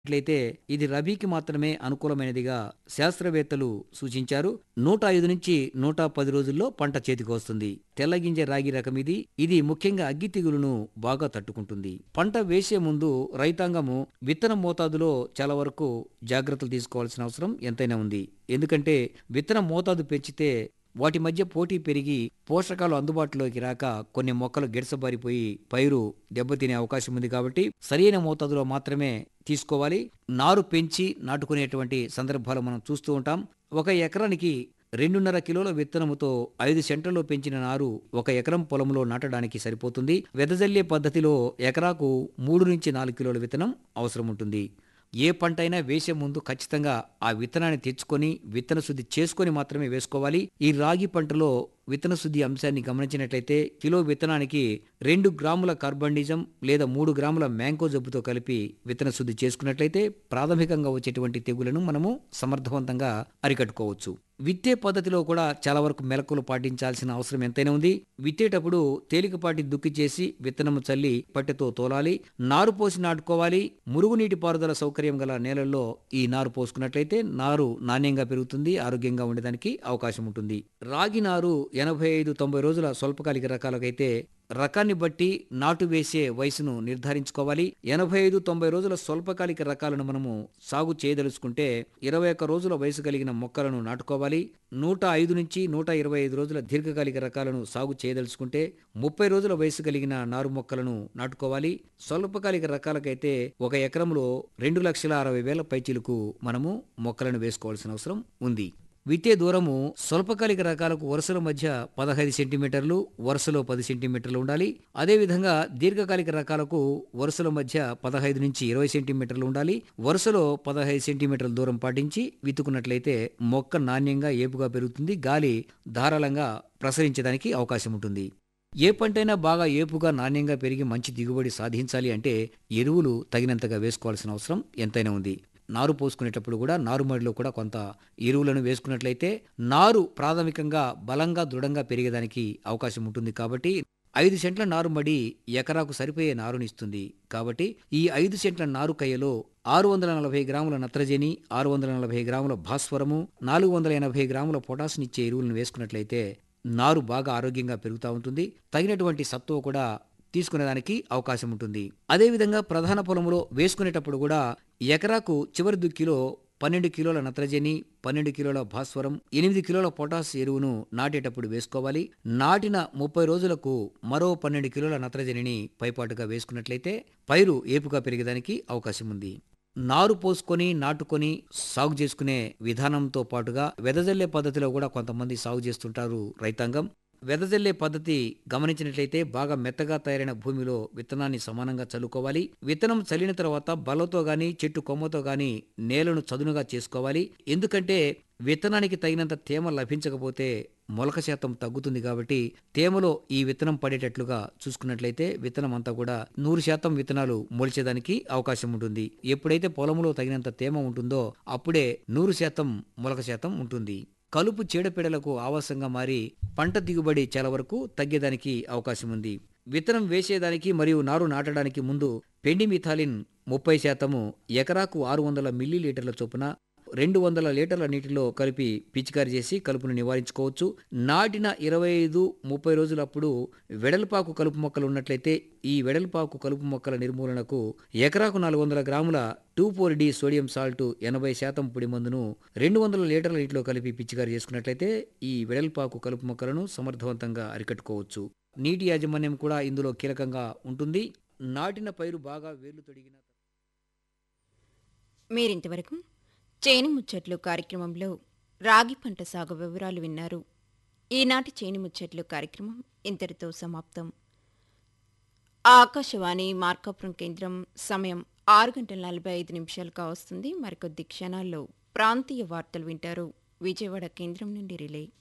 ట్లయితే ఇది రబీకి మాత్రమే అనుకూలమైనదిగా శాస్త్రవేత్తలు సూచించారు నూట ఐదు నుంచి నూట పది రోజుల్లో పంట చేతికి వస్తుంది తెల్లగింజ రాగి రకం ఇది ఇది ముఖ్యంగా అగ్గి తెగులును బాగా తట్టుకుంటుంది పంట వేసే ముందు రైతాంగము విత్తన మోతాదులో చాలా వరకు జాగ్రత్తలు తీసుకోవాల్సిన అవసరం ఎంతైనా ఉంది ఎందుకంటే విత్తన మోతాదు పెంచితే వాటి మధ్య పోటీ పెరిగి పోషకాలు అందుబాటులోకి రాక కొన్ని మొక్కలు గిడసబారిపోయి పైరు దెబ్బతినే అవకాశం ఉంది కాబట్టి సరైన మోతాదులో మాత్రమే తీసుకోవాలి నారు పెంచి నాటుకునేటువంటి సందర్భాలు మనం చూస్తూ ఉంటాం ఒక ఎకరానికి రెండున్నర కిలోల విత్తనముతో ఐదు సెంటర్లో పెంచిన నారు ఒక ఎకరం పొలంలో నాటడానికి సరిపోతుంది వెదజల్లే పద్ధతిలో ఎకరాకు మూడు నుంచి నాలుగు కిలోల విత్తనం అవసరం ఉంటుంది ఏ పంట అయినా వేసే ముందు ఖచ్చితంగా ఆ విత్తనాన్ని తెచ్చుకొని విత్తన శుద్ధి చేసుకొని మాత్రమే వేసుకోవాలి ఈ రాగి పంటలో విత్తన శుద్ధి అంశాన్ని గమనించినట్లయితే కిలో విత్తనానికి రెండు గ్రాముల కార్బండిజం లేదా మూడు గ్రాముల మ్యాంగో జబ్బుతో కలిపి విత్తన శుద్ధి చేసుకున్నట్లయితే ప్రాథమికంగా వచ్చేటువంటి తెగులను మనము సమర్థవంతంగా అరికట్టుకోవచ్చు విత్తే పద్ధతిలో కూడా చాలా వరకు మెలకులు పాటించాల్సిన అవసరం ఎంతైనా ఉంది విత్తేటప్పుడు తేలికపాటి దుక్కి చేసి విత్తనము చల్లి పట్టెతో తోలాలి నారు పోసి నాటుకోవాలి మురుగునీటి పారుదల సౌకర్యం గల నేలల్లో ఈ నారు పోసుకున్నట్లయితే నారు నాణ్యంగా పెరుగుతుంది ఆరోగ్యంగా ఉండడానికి అవకాశం ఉంటుంది రాగి నారు ఎనభై ఐదు తొంభై రోజుల స్వల్పకాలిక రకాలకైతే రకాన్ని బట్టి నాటు వేసే వయసును నిర్ధారించుకోవాలి ఎనభై ఐదు తొంభై రోజుల స్వల్పకాలిక రకాలను మనము సాగు చేయదలుచుకుంటే ఇరవై ఒక్క రోజుల వయసు కలిగిన మొక్కలను నాటుకోవాలి నూట ఐదు నుంచి నూట ఇరవై ఐదు రోజుల దీర్ఘకాలిక రకాలను సాగు చేయదలుచుకుంటే ముప్పై రోజుల వయసు కలిగిన నారు మొక్కలను నాటుకోవాలి స్వల్పకాలిక రకాలకైతే ఒక ఎకరంలో రెండు లక్షల అరవై వేల పైచీలకు మనము మొక్కలను వేసుకోవాల్సిన అవసరం ఉంది విత్తే దూరము స్వల్పకాలిక రకాలకు వరుసల మధ్య పదహైదు సెంటీమీటర్లు వరుసలో పది సెంటీమీటర్లు ఉండాలి అదేవిధంగా దీర్ఘకాలిక రకాలకు వరుసల మధ్య పదహైదు నుంచి ఇరవై సెంటీమీటర్లు ఉండాలి వరుసలో పదహైదు సెంటీమీటర్ల దూరం పాటించి విత్తుకున్నట్లయితే మొక్క నాణ్యంగా ఏపుగా పెరుగుతుంది గాలి ధారాళంగా ప్రసరించడానికి అవకాశం ఉంటుంది ఏ పంటైనా బాగా ఏపుగా నాణ్యంగా పెరిగి మంచి దిగుబడి సాధించాలి అంటే ఎరువులు తగినంతగా వేసుకోవాల్సిన అవసరం ఎంతైనా ఉంది నారు పోసుకునేటప్పుడు కూడా నారుమడిలో కూడా కొంత ఎరువులను వేసుకున్నట్లయితే నారు ప్రాథమికంగా బలంగా దృఢంగా పెరిగేదానికి అవకాశం ఉంటుంది కాబట్టి ఐదు సెంట్ల నారుమడి ఎకరాకు సరిపోయే నారునిస్తుంది కాబట్టి ఈ ఐదు సెంట్ల నారు కయ్యలో ఆరు వందల నలభై గ్రాముల నత్రజని ఆరు వందల నలభై గ్రాముల భాస్వరము నాలుగు వందల ఎనభై గ్రాముల పొటాషినిచ్చే ఎరువులను వేసుకున్నట్లయితే నారు బాగా ఆరోగ్యంగా పెరుగుతూ ఉంటుంది తగినటువంటి సత్తువ కూడా తీసుకునేదానికి అవకాశం ఉంటుంది అదేవిధంగా ప్రధాన పొలంలో వేసుకునేటప్పుడు కూడా ఎకరాకు చివరి దుక్కిలో పన్నెండు కిలోల నత్రజని పన్నెండు కిలోల భాస్వరం ఎనిమిది కిలోల పొటాస్ ఎరువును నాటేటప్పుడు వేసుకోవాలి నాటిన ముప్పై రోజులకు మరో పన్నెండు కిలోల నత్రజనిని పైపాటుగా వేసుకున్నట్లయితే పైరు ఏపుగా పెరిగేదానికి అవకాశం ఉంది నారు పోసుకొని నాటుకొని సాగు చేసుకునే విధానంతో పాటుగా వెదజల్లే పద్ధతిలో కూడా కొంతమంది సాగు చేస్తుంటారు రైతాంగం వెదజల్లే పద్ధతి గమనించినట్లయితే బాగా మెత్తగా తయారైన భూమిలో విత్తనాన్ని సమానంగా చల్లుకోవాలి విత్తనం చల్లిన తర్వాత బలతో గాని చెట్టు కొమ్మతో గాని నేలను చదునుగా చేసుకోవాలి ఎందుకంటే విత్తనానికి తగినంత తేమ లభించకపోతే మొలక శాతం తగ్గుతుంది కాబట్టి తేమలో ఈ విత్తనం పడేటట్లుగా చూసుకున్నట్లయితే విత్తనం అంతా కూడా నూరు శాతం విత్తనాలు మొలిచేదానికి అవకాశం ఉంటుంది ఎప్పుడైతే పొలంలో తగినంత తేమ ఉంటుందో అప్పుడే నూరు శాతం మొలక శాతం ఉంటుంది కలుపు చీడపీడలకు ఆవాసంగా మారి పంట దిగుబడి చాలా వరకు తగ్గేదానికి అవకాశం ఉంది విత్తనం వేసేదానికి మరియు నారు నాటడానికి ముందు పెండి మిథాలిన్ ముప్పై శాతము ఎకరాకు ఆరు వందల మిల్లీలీటర్ల చొప్పున రెండు వందల లీటర్ల నీటిలో కలిపి పిచికారి చేసి కలుపును నివారించుకోవచ్చు నాటిన ఇరవై ఐదు ముప్పై రోజులప్పుడు వెడల్పాకు కలుపు మొక్కలు ఉన్నట్లయితే ఈ వెడల్పాకు కలుపు మొక్కల నిర్మూలనకు ఎకరాకు నాలుగు వందల గ్రాముల two four D sodium salt ఎనభై శాతం పొడి మందును రెండు వందల లీటర్ల నీటిలో కలిపి పిచికారి చేసుకున్నట్లయితే ఈ వెడల్పాకు కలుపు మొక్కలను సమర్థవంతంగా అరికట్టుకోవచ్చు నీటి యాజమాన్యం కూడా ఇందులో కీలకంగా ఉంటుంది నాటిన పైరు బాగా వేర్లు తొడిగిన మీరింతవరకు చేను ముచ్చట్లు కార్యక్రమంలో రాగి పంట సాగు వివరాలు విన్నారు ఈనాటి చేను ముచ్చట్లు కార్యక్రమం ఇంతటితో సమాప్తం ఆకాశవాణి మార్కాపురం కేంద్రం సమయం ఆరు గంటల నలభై ఐదు నిమిషాలుగా వస్తుంది మరికొద్ది క్షణాల్లో ప్రాంతీయ వార్తలు వింటారు విజయవాడ కేంద్రం నుండి రిలే